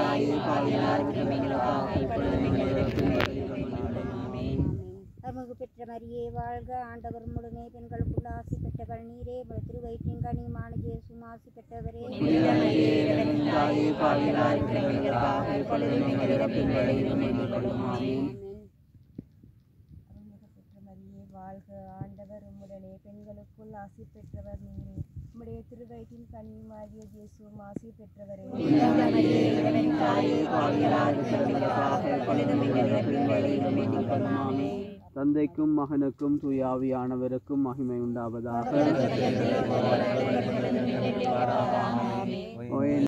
தாயே பாவிகளாக இருக்கிற எங்களுக்காக இப்பொழுதும் எங்கள் இறப்பின் வேளையிலும் ஆமென். அருள்மிகு பெற்ற மரியே வாழ்க ஆண்டவர் முழுமே பெண்களுக்குள்ள ஆசி பெற்றவள் நீரே உமது திருவயிற்றின் கனிமான இயேசுவும் ஆசி பெற்றவரே புனித மரியே இறைவனின் தாயே பாவிகளாக இருக்கிற எங்களுக்காக இப்பொழுதும் எங்கள் இறப்பின் வேளையிலும் வேண்டிக் கொள்ளும் ஆமென். அருள்மிகு பெற்ற மரியே வாழ்க ஆண்டவர் உம்முடனே பெண்களுக்குள் ஆசி பெற்றவர் நீரே உம்முடைய திருவயிற்றின் கன்னிமாகிய இயேசுவும் ஆசி பெற்றவரே புனித மரியே இறைவனின் தாயே பாவிகளாக இருக்கிற எங்களுக்காக இப்பொழுதும் எங்கள் இறப்பின் வேளையிலும் வேண்டிக் கொள்ளும் ஆமென். தந்தைக்கும் மகனுக்கும் தூயாவியானவருக்கும் மகிமை உண்டாவதாக இப்பொழுதும் எப்பொழுதும் எப்பொழுதும் எப்பொழுதும் எப்பொழுதும் எப்பொழுதும் ஓ என்